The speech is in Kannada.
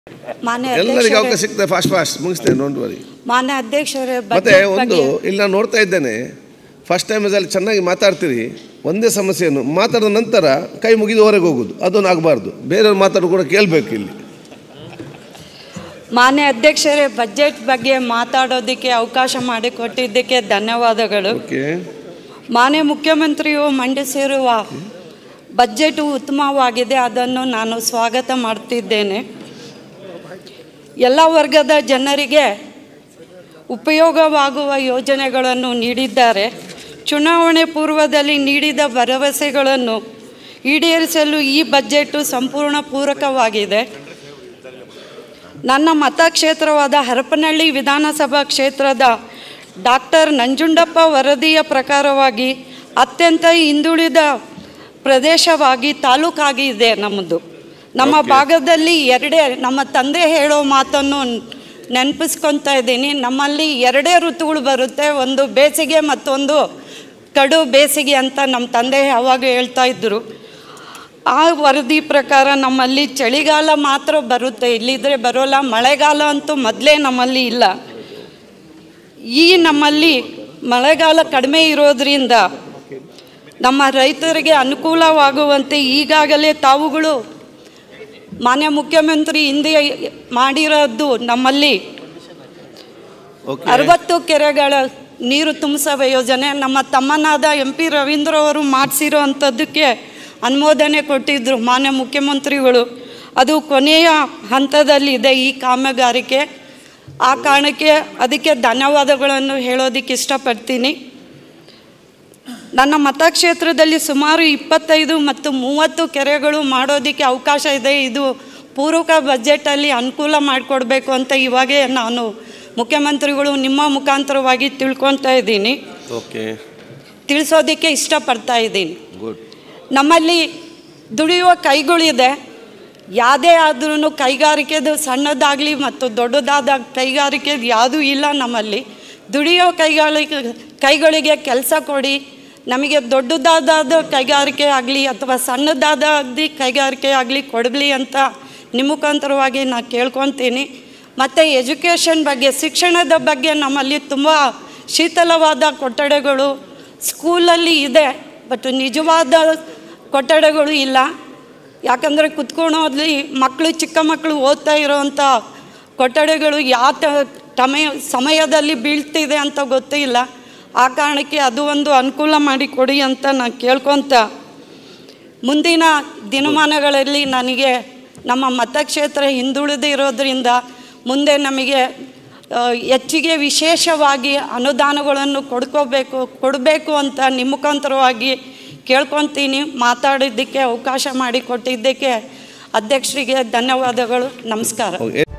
ಮಾನ್ಯ ಎಲ್ಲರಿಗೂ ಅಧ್ಯಕ್ಷರೇ ಅವಕಾಶ ಸಿಗ್ತದೆ ಫಾಸ್ಟ್ ಫಾಸ್ಟ್ ಮುಗಿಸ್ತೇನೆ ಡೋಂಟ್ ವರಿ ಮಾನ್ಯ ಅಧ್ಯಕ್ಷರೇ ಮತ್ತೆ budget ಒಂದು ಬಗ್ಗೆ ಇಲ್ಲಿ ನಾನು ನೋಡ್ತಾ ಇದ್ದೇನೆ ಫಸ್ಟ್ ಟೈಮ್ ಅಲ್ಲಿ ಚೆನ್ನಾಗಿ ಮಾತಾಡ್ತೀರಿ ಒಂದೇ ಸಮಸ್ಯೆಯನ್ನು ಮಾತಾಡಿದ ನಂತರ ಕೈ ಮುಗಿದು ಹೊರಗೆ ಹೋಗುದು ಅದೊಂದು ಆಗಬಾರ್ದು ಬೇರೆಯವ್ರು ಮಾತಾಡೋ ಕೂಡ ಕೇಳಬೇಕು ಇಲ್ಲಿ ಮಾನ್ಯ ಅಧ್ಯಕ್ಷರೇ ಬಜೆಟ್ ಬಗ್ಗೆ ಮಾತಾಡೋದಕ್ಕೆ ಅವಕಾಶ ಮಾಡಿಕೊಟ್ಟಿದ್ದಕ್ಕೆ ಧನ್ಯವಾದಗಳು ಓಕೆ ಮಾನ್ಯ ಮುಖ್ಯಮಂತ್ರಿಯು ಮಂಡಿಸಿರುವ ಬಜೆಟು ಉತ್ತಮವಾಗಿದೆ ಅದನ್ನು ನಾನು ಸ್ವಾಗತ ಮಾಡ್ತಿದ್ದೇನೆ ಎಲ್ಲ ವರ್ಗದ ಜನರಿಗೆ ಉಪಯೋಗವಾಗುವ ಯೋಜನೆಗಳನ್ನು ನೀಡಿದ್ದಾರೆ ಚುನಾವಣೆ ಪೂರ್ವದಲ್ಲಿ ನೀಡಿದ ಭರವಸೆಗಳನ್ನು ಈಡೇರಿಸಲು ಈ ಬಜೆಟು ಸಂಪೂರ್ಣ ಪೂರಕವಾಗಿದೆ ನನ್ನ ಮತಕ್ಷೇತ್ರವಾದ ಹರಪನಹಳ್ಳಿ ವಿಧಾನಸಭಾ ಕ್ಷೇತ್ರದ ಡಾಕ್ಟರ್ ನಂಜುಂಡಪ್ಪ ವರದಿಯ ಪ್ರಕಾರವಾಗಿ ಅತ್ಯಂತ ಹಿಂದುಳಿದ ಪ್ರದೇಶವಾಗಿ ತಾಲೂಕಾಗಿದೆ ನಮ್ಮದು ನಮ್ಮ ಭಾಗದಲ್ಲಿ ಎರಡೇ ನಮ್ಮ ತಂದೆ ಹೇಳೋ ಮಾತನ್ನು ನೆನಪಿಸ್ಕೊತಾ ಇದ್ದೀನಿ ನಮ್ಮಲ್ಲಿ ಎರಡೇ ಋತುಗಳು ಬರುತ್ತೆ ಒಂದು ಬೇಸಿಗೆ ಮತ್ತೊಂದು ಕಡು ಬೇಸಿಗೆ ಅಂತ ನಮ್ಮ ತಂದೆ ಯಾವಾಗ ಹೇಳ್ತಾ ಇದ್ದರು ಆ ವರದಿ ಪ್ರಕಾರ ನಮ್ಮಲ್ಲಿ ಚಳಿಗಾಲ ಮಾತ್ರ ಬರುತ್ತೆ ಇಲ್ಲಿದ್ರೆ ಬರೋಲ್ಲ ಮಳೆಗಾಲ ಅಂತೂ ಮೊದಲೇ ನಮ್ಮಲ್ಲಿ ಇಲ್ಲ ಈ ನಮ್ಮಲ್ಲಿ ಮಳೆಗಾಲ ಕಡಿಮೆ ಇರೋದ್ರಿಂದ ನಮ್ಮ ರೈತರಿಗೆ ಅನುಕೂಲವಾಗುವಂತೆ ಈಗಾಗಲೇ ತಾವುಗಳು ಮಾನ್ಯ ಮುಖ್ಯಮಂತ್ರಿ ಹಿಂದೆ ಮಾಡಿರೋದು ನಮ್ಮಲ್ಲಿ ಓಕೆ ಅರವತ್ತು ಕೆರೆಗಳ ನೀರು ತುಂಬಿಸುವ ಯೋಜನೆ ನಮ್ಮ ತಮ್ಮನಾದ ಎಂ ಪಿ ರವೀಂದ್ರ ಅವರು ಮಾಡಿಸಿರೋ ಅಂಥದ್ದಕ್ಕೆ ಅನುಮೋದನೆ ಕೊಟ್ಟಿದ್ದರು ಮಾನ್ಯ ಮುಖ್ಯಮಂತ್ರಿಗಳು ಅದು ಕೊನೆಯ ಹಂತದಲ್ಲಿದೆ ಈ ಕಾಮಗಾರಿಕೆ ಆ ಕಾರಣಕ್ಕೆ ಅದಕ್ಕೆ ಧನ್ಯವಾದಗಳನ್ನು ಹೇಳೋದಕ್ಕೆ ಇಷ್ಟಪಡ್ತೀನಿ ನನ್ನ ಮತಕ್ಷೇತ್ರದಲ್ಲಿ ಸುಮಾರು ಇಪ್ಪತ್ತೈದು ಮತ್ತು ಮೂವತ್ತು ಕೆರೆಗಳು ಮಾಡೋದಕ್ಕೆ ಅವಕಾಶ ಇದೆ ಇದು ಪೂರಕ ಬಜೆಟಲ್ಲಿ ಅನುಕೂಲ ಮಾಡಿಕೊಡ್ಬೇಕು ಅಂತ ಇವಾಗೇ ನಾನು ಮುಖ್ಯಮಂತ್ರಿಗಳು ನಿಮ್ಮ ಮುಖಾಂತರವಾಗಿ ತಿಳ್ಕೊತಾ ಇದ್ದೀನಿ ಓಕೆ ತಿಳಿಸೋದಕ್ಕೆ ಇಷ್ಟಪಡ್ತಾ ಇದ್ದೀನಿ ಗುಡ್ ನಮ್ಮಲ್ಲಿ ದುಡಿಯುವ ಕೈಗಳಿದೆ ಯಾವುದೇ ಆದ್ರೂ ಕೈಗಾರಿಕೆದು ಸಣ್ಣದಾಗಲಿ ಮತ್ತು ದೊಡ್ಡದಾದ ಕೈಗಾರಿಕೆ ಯಾವುದೂ ಇಲ್ಲ ನಮ್ಮಲ್ಲಿ ದುಡಿಯೋ ಕೈಗಳಿಗೆ ಕೈಗಳಿಗೆ ಕೆಲಸ ಕೊಡಿ ನಮಗೆ ದೊಡ್ಡದಾದ ಕೈಗಾರಿಕೆ ಆಗಲಿ ಅಥವಾ ಸಣ್ಣದಾದ ಕೈಗಾರಿಕೆ ಆಗಲಿ ಕೊಡಲಿ ಅಂತ ನಿಮ್ಮ ಮುಖಾಂತರವಾಗಿ ನಾನು ಕೇಳ್ಕೊತೀನಿ ಮತ್ತು ಎಜುಕೇಷನ್ ಬಗ್ಗೆ ಶಿಕ್ಷಣದ ಬಗ್ಗೆ ನಮ್ಮಲ್ಲಿ ತುಂಬ ಶೀತಲವಾದ ಕೊಠಡಿಗಳು ಸ್ಕೂಲಲ್ಲಿ ಇದೆ ಬಟ್ ನಿಜವಾದ ಕೊಠಡಿಗಳು ಇಲ್ಲ ಯಾಕಂದರೆ ಕುತ್ಕೊಳ್ಳೋದ್ಲಿ ಮಕ್ಕಳು ಚಿಕ್ಕ ಮಕ್ಕಳು ಓದ್ತಾ ಇರೋವಂಥ ಕೊಠಡಿಗಳು ಯಾವ ತ- ಟಮಯ ಸಮಯದಲ್ಲಿ ಬೀಳ್ತಿದೆ ಅಂತ ಗೊತ್ತಿಲ್ಲ ಆ ಕಾರಣಕ್ಕೆ ಅದು ಒಂದು ಅನುಕೂಲ ಮಾಡಿ ಕೊಡಿ ಅಂತ ನಾನು ಕೇಳ್ಕೊತ ಮುಂದಿನ ದಿನಮಾನಗಳಲ್ಲಿ ನನಗೆ ನಮ್ಮ ಮತಕ್ಷೇತ್ರ ಹಿಂದುಳಿದಿರೋದ್ರಿಂದ ಮುಂದೆ ನಮಗೆ ಆ, ಹೆಚ್ಚಿಗೆ ವಿಶೇಷವಾಗಿ ಅನುದಾನಗಳನ್ನು ಕೊಡ್ಕೋಬೇಕು ಕೊಡಬೇಕು ಅಂತ ನಿಮ್ಮ ಮುಖಾಂತರವಾಗಿ ಕೇಳ್ಕೊತೀನಿ ಮಾತಾಡಿದ್ದಕ್ಕೆ ಅವಕಾಶ ಮಾಡಿಕೊಟ್ಟಿದ್ದಕ್ಕೆ ಅಧ್ಯಕ್ಷರಿಗೆ ಧನ್ಯವಾದಗಳು ನಮಸ್ಕಾರ ಓಕೆ